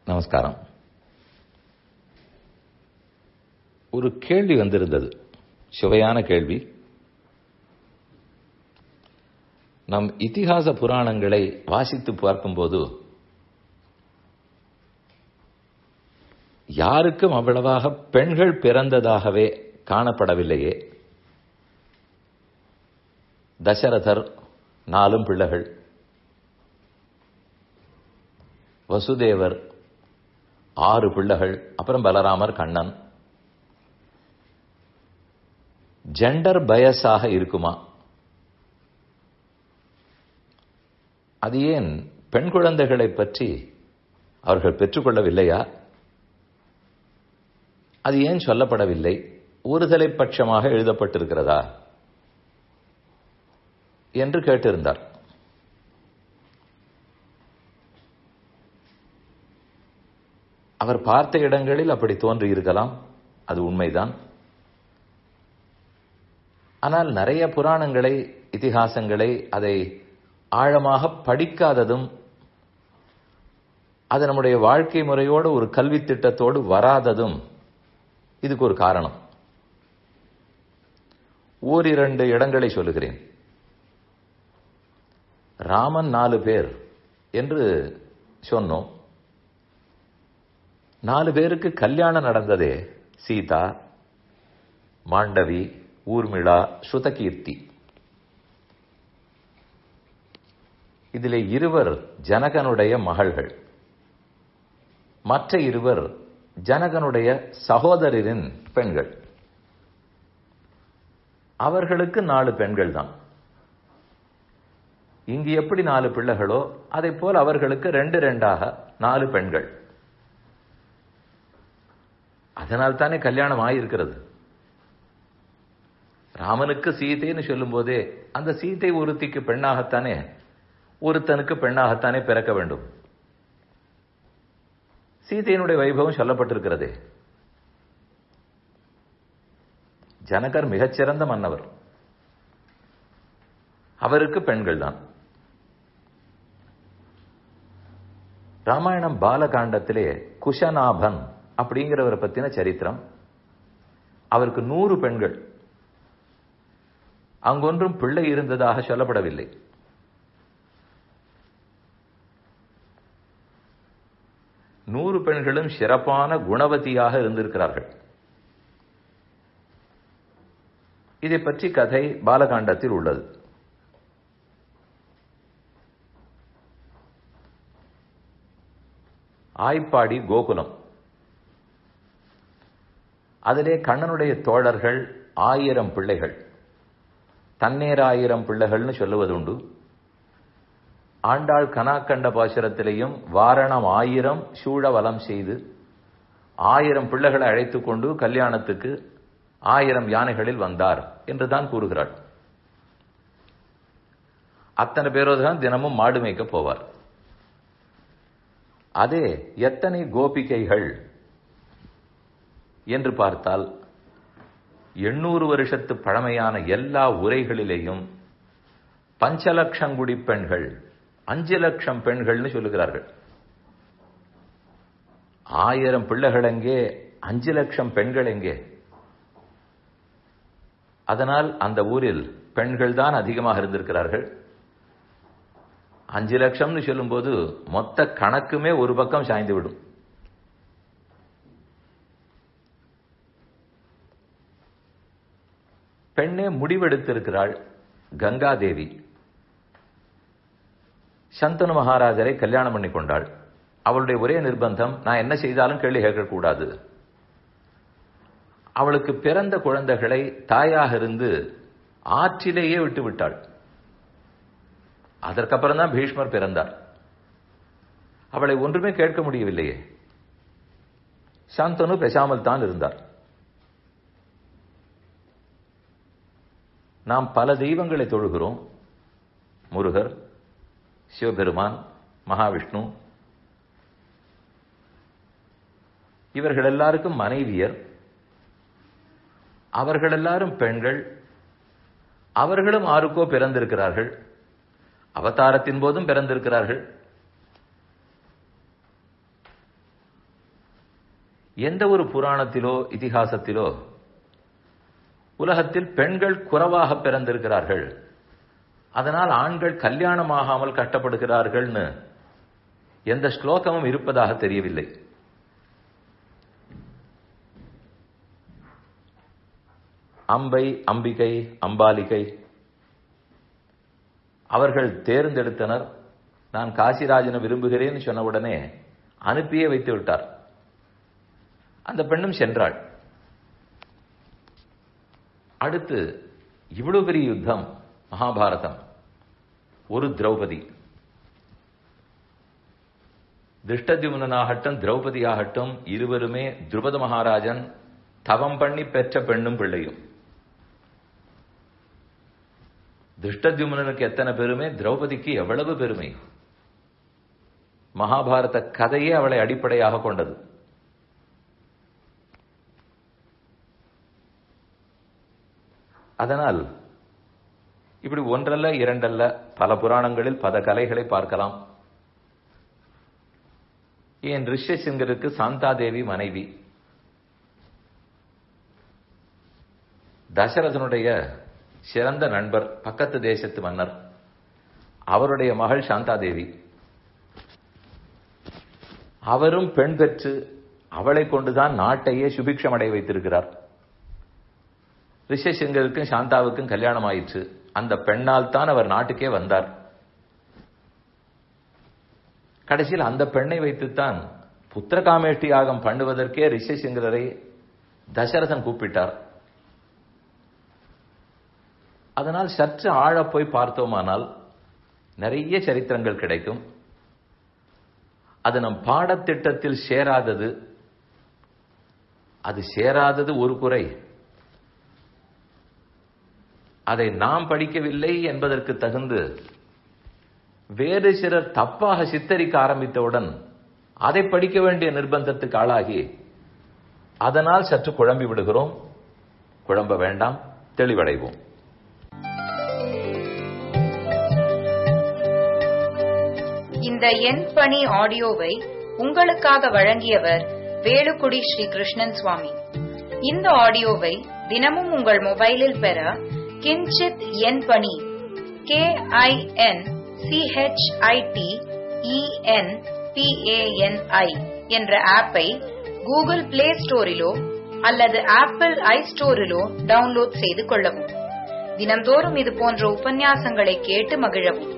நமஸ்காரம் ஒரு கேள்வி வந்திருந்தது சுவையான கேள்வி நம் இதிகாச புராணங்களை வாசித்து பார்க்கும்போது யாருக்கும் அவ்வளவாக பெண்கள் பிறந்ததாகவே காணப்படவில்லையே தசரதர் நாலும் பிள்ளைகள் வசுதேவர் ஆறு பிள்ளைகள் அப்புறம் பலராமர் கண்ணன் ஜெண்டர் பயஸாக இருக்குமா அது ஏன் பெண் குழந்தைகளை பற்றி அவர்கள் பெற்றுக்கொள்ளவில்லையா அது ஏன் சொல்லப்படவில்லை ஒருதலை பட்சமாக எழுதப்பட்டிருக்கிறதா என்று கேட்டிருந்தார் அவர் பார்த்த இடங்களில் அப்படி தோன்றி இருக்கலாம் அது உண்மைதான் ஆனால் நிறைய புராணங்களை இதிகாசங்களை அதை ஆழமாக படிக்காததும் அது நம்முடைய வாழ்க்கை முறையோடு ஒரு கல்வி திட்டத்தோடு வராததும் இதுக்கு ஒரு காரணம் ஓரிரண்டு இடங்களை சொல்லுகிறேன் ராமன் நாலு பேர் என்று சொன்னோம் நாலு பேருக்கு கல்யாணம் நடந்ததே சீதா மாண்டவி ஊர்மிளா ஸ்ருதகீர்த்தி இதிலே இருவர் ஜனகனுடைய மகள்கள் மற்ற இருவர் ஜனகனுடைய சகோதரரின் பெண்கள் அவர்களுக்கு நாலு பெண்கள் தான் இங்கு எப்படி நாலு பிள்ளைகளோ அதை போல் அவர்களுக்கு ரெண்டு ரெண்டாக நாலு பெண்கள் அதனால் தானே கல்யாணம் ஆயிருக்கிறது ராமனுக்கு சீதைன்னு சொல்லும் போதே அந்த சீதை ஒருத்திக்கு பெண்ணாகத்தானே ஒருத்தனுக்கு பெண்ணாகத்தானே பிறக்க வேண்டும் சீதையினுடைய வைபவம் சொல்லப்பட்டிருக்கிறதே ஜனகர் மிகச்சிறந்த மன்னவர் அவருக்கு பெண்கள் தான் ராமாயணம் பாலகாண்டத்திலே குஷநாபன் அப்படிங்கிறவரை பத்தின சரித்திரம் அவருக்கு நூறு பெண்கள் அங்கொன்றும் பிள்ளை இருந்ததாக சொல்லப்படவில்லை நூறு பெண்களும் சிறப்பான குணவதியாக இருந்திருக்கிறார்கள் இதை பற்றி கதை பாலகாண்டத்தில் உள்ளது ஆய்ப்பாடி கோகுலம் அதிலே கண்ணனுடைய தோழர்கள் ஆயிரம் பிள்ளைகள் தன்னேராயிரம் பிள்ளைகள்னு சொல்லுவதுண்டு ஆண்டாள் கனாக்கண்ட பாசுரத்திலேயும் வாரணம் ஆயிரம் சூழ வலம் செய்து ஆயிரம் பிள்ளைகளை அழைத்து கொண்டு கல்யாணத்துக்கு ஆயிரம் யானைகளில் வந்தார் என்றுதான் கூறுகிறாள் அத்தனை பேரோடு தான் தினமும் மாடு மேய்க்க போவார் அதே எத்தனை கோபிகைகள் என்று பார்த்தால் எண்ணூறு வருஷத்து பழமையான எல்லா உரைகளிலேயும் பஞ்சலட்சங்குடி பெண்கள் அஞ்சு லட்சம் பெண்கள்னு சொல்லுகிறார்கள் ஆயிரம் பிள்ளைகள் எங்கே அஞ்சு லட்சம் பெண்கள் எங்கே அதனால் அந்த ஊரில் பெண்கள் தான் அதிகமாக இருந்திருக்கிறார்கள் அஞ்சு லட்சம்னு சொல்லும்போது மொத்த கணக்குமே ஒரு பக்கம் சாய்ந்து விடும் பெண்ணே முடிவெடுத்திருக்கிறாள் கங்காதேவி சந்தனு மகாராஜரை கல்யாணம் பண்ணி கொண்டாள் அவளுடைய ஒரே நிர்பந்தம் நான் என்ன செய்தாலும் கேள்வி கேட்கக்கூடாது அவளுக்கு பிறந்த குழந்தைகளை தாயாக இருந்து ஆற்றிலேயே விட்டு விட்டாள் அதற்கப்புறம் தான் பீஷ்மர் பிறந்தார் அவளை ஒன்றுமே கேட்க முடியவில்லையே சாந்தனு பேசாமல் தான் இருந்தார் நாம் பல தெய்வங்களை தொழுகிறோம் முருகர் சிவபெருமான் மகாவிஷ்ணு இவர்கள் எல்லாருக்கும் மனைவியர் அவர்கள் எல்லாரும் பெண்கள் அவர்களும் ஆருக்கோ பிறந்திருக்கிறார்கள் அவதாரத்தின் போதும் பிறந்திருக்கிறார்கள் எந்த ஒரு புராணத்திலோ இதிகாசத்திலோ உலகத்தில் பெண்கள் குறைவாக பிறந்திருக்கிறார்கள் அதனால் ஆண்கள் கல்யாணமாகாமல் கஷ்டப்படுகிறார்கள்னு எந்த ஸ்லோகமும் இருப்பதாக தெரியவில்லை அம்பை அம்பிகை அம்பாலிகை அவர்கள் தேர்ந்தெடுத்தனர் நான் காசிராஜனை விரும்புகிறேன்னு சொன்ன உடனே அனுப்பியே வைத்து விட்டார் அந்த பெண்ணும் சென்றாள் அடுத்து இவ்வளவு பெரிய யுத்தம் மகாபாரதம் ஒரு திரௌபதி திருஷ்டத்யும்னாகட்டும் திரௌபதி ஆகட்டும் இருவருமே துருபத மகாராஜன் தவம் பண்ணி பெற்ற பெண்ணும் பிள்ளையும் திருஷ்டத்யும்னனுக்கு எத்தனை பெருமை திரௌபதிக்கு எவ்வளவு பெருமை மகாபாரத கதையே அவளை அடிப்படையாக கொண்டது அதனால் இப்படி ஒன்றல்ல இரண்டல்ல பல புராணங்களில் பல கலைகளை பார்க்கலாம் ஏன் ரிஷசிங்கருக்கு சாந்தாதேவி மனைவி தசரதனுடைய சிறந்த நண்பர் பக்கத்து தேசத்து மன்னர் அவருடைய மகள் சாந்தாதேவி அவரும் பெண் பெற்று அவளை கொண்டுதான் நாட்டையே சுபிக்ஷம் அடைய வைத்திருக்கிறார் ரிஷசிங்கருக்கும் சாந்தாவுக்கும் கல்யாணம் ஆயிற்று அந்த பெண்ணால் தான் அவர் நாட்டுக்கே வந்தார் கடைசியில் அந்த பெண்ணை வைத்துத்தான் புத்திரகாமேஷ்டி யாகம் பண்ணுவதற்கே ரிஷசிங்கரை தசரதன் கூப்பிட்டார் அதனால் சற்று ஆழ போய் பார்த்தோமானால் நிறைய சரித்திரங்கள் கிடைக்கும் அது நம் பாடத்திட்டத்தில் சேராதது அது சேராதது ஒரு குறை அதை நாம் படிக்கவில்லை என்பதற்கு தகுந்து வேறு சிலர் தப்பாக சித்தரிக்க ஆரம்பித்தவுடன் அதை படிக்க வேண்டிய நிர்பந்தத்துக்கு ஆளாகி அதனால் சற்று குழம்பி விடுகிறோம் குழம்ப வேண்டாம் தெளிவடைவோம் இந்த எண் பணி ஆடியோவை உங்களுக்காக வழங்கியவர் வேலுக்குடி ஸ்ரீ கிருஷ்ணன் சுவாமி இந்த ஆடியோவை தினமும் உங்கள் மொபைலில் பெற கிஞ்சித் எண் பணி கே ஐ என் சிஹெச்ஐடி இஎன் பிஏஎன்ஐ என்ற ஆப்பை கூகுள் பிளே ஸ்டோரிலோ அல்லது ஆப்பிள் ஐ ஸ்டோரிலோ டவுன்லோட் செய்து கொள்ளவும் தினம்தோறும் இது போன்ற உபன்யாசங்களை கேட்டு மகிழவும்